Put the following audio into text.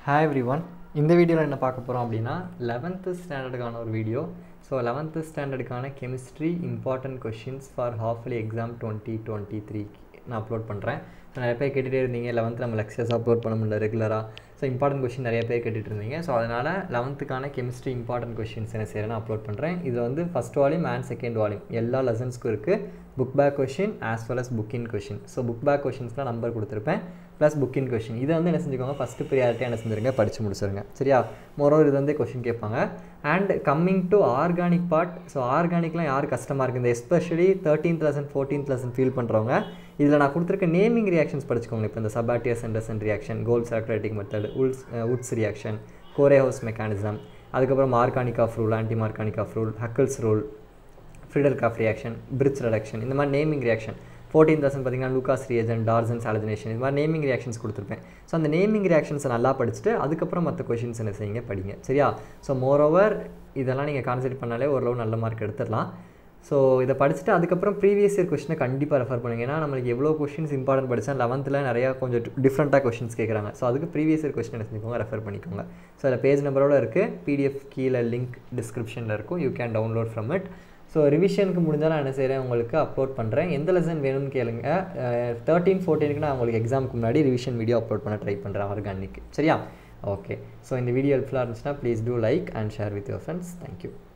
hi every one இந்த வீடியோவில் என்ன பார்க்க போகிறோம் அப்படின்னா லெவன்த்து ஸ்டாண்டர்டுக்கான ஒரு வீடியோ ஸோ லெவன்த்து ஸ்டாண்டர்டுக்கான chemistry important questions for halfly exam twenty twenty three நான் அப்லோட் பண்ணுறேன் ஸோ நிறைய பேர் கேட்டுகிட்டே இருந்தீங்க லெவன்த்து நம்ம லெக்சர்ஸ் அப்லோட் பண்ண முடியல ரெகுலராக ஸோ இம்பார்ட்டன்ட் கொஷின் நிறைய பேர் கேட்டுட்டு இருந்தீங்க ஸோ அதனால் லெவன்த்துக்கான கெமிஸ்ட்ரி இம்பார்ட்டன்ட் கொஷின்ஸ் என்ன செய்கிறேன் அப்லோட் பண்ணுறேன் இது வந்து first volume and second volume எல்லா லெசன்ஸ்க்கும் இருக்குது book back question as well as book in question so book back கொஷின்ஸ்லாம் நம்பர் கொடுத்துருப்பேன் ப்ளஸ் புக் இன் கொஷின் இதை வந்து என்ன செஞ்சுக்கோங்க ஃபஸ்ட்டு ப்ரியாரிட்டியாக என்ன செஞ்சுருங்க படித்து முடிச்சிருங்க சரியா மோரோவர் இது வந்து கொஷின் கேட்பாங்க and coming to organic part so ஆர்கானிக்லாம் யார் கஷ்டமாக இருக்குது இந்த especially thirteenth lesson fourteenth lesson feel பண்ணுறவங்க இதில் நான் கொடுத்துருக்க நேமிங் ரியாக்ஷன்ஸ் படிச்சுக்கோங்க இப்போ இந்த Sabatier Senderens reaction Kolbe socratic method Wurtz Wurtz reaction Corey House mechanism அதுக்கப்புறம் Markovnikov rule anti Markovnikov rule Huckel's rule Friedel காஃப் ரியாக்ஷன் பிரிட்ஸ் ரிடக்ஷன் இந்த மாதிரி நேமிங் ரியாக்ஷன் ஃபோர்டீன் தௌசண்ட் பார்த்தீங்கன்னா Lucas reagent Darzens halogenation இது மாதிரி naming reactions கொடுத்துருப்பேன் so அந்த naming ரியாக்ஷன்ஸை நல்லா படிச்சுட்டு அதுக்கப்புறம் மற்ற கொஷின்ஸ் என்ன செய்யுங்க படிங்க சரியா ஸோ மோரோவர் இதெல்லாம் நீங்கள் கான்சென்ட்ரேட் பண்ணாலே ஓரளவு நல்ல மார்க் எடுத்துடலாம் ஸோ இதை படிச்சுட்டு அதுக்கப்புறம் ப்ரீவியஸ் இயர் கொஷினை கண்டிப்பாக ரெஃபர் பண்ணுங்க ஏன்னா நம்மளுக்கு எவ்வளோ கொஷின்ஸ் இம்பார்ட்டன்ட் படித்தா லெவன்த்தில் நிறையா கொஞ்சம் டிஃப்ரெண்ட்டாக கொஷின்ஸ் கேட்குறாங்க ஸோ அதுக்கு ப்ரீவியஸ் இயர் கொஷின் என்ன செஞ்சுக்கோங்க ரெஃபர் பண்ணிக்கோங்க ஸோ அதில் பேஜ் நம்பரோட இருக்குது பிடிஎஃப் கீழே லிங்க் டிஸ்கிரிப்ஷனில் இருக்கும் you can download from it so ரிவிஷனுக்கு முடிஞ்சால் நான் என்ன செய்கிறேன் உங்களுக்கு அப்லோட் பண்ணுறேன் எந்த லெசன் வேணும்னு கேளுங்க தேர்ட்டீன் ஃபோர்டீனுக்கு நான் உங்களுக்கு எக்ஸாமுக்கு முன்னாடி ரிவிஷன் வீடியோ அப்லோட் பண்ண ட்ரை பண்ணுறேன் ஆர்கானிக் சரியா ஓகே ஸோ இந்த வீடியோ ஹெல்ப்ஃபுல்லாக இருந்துச்சுன்னா please do like and share with your friends thank you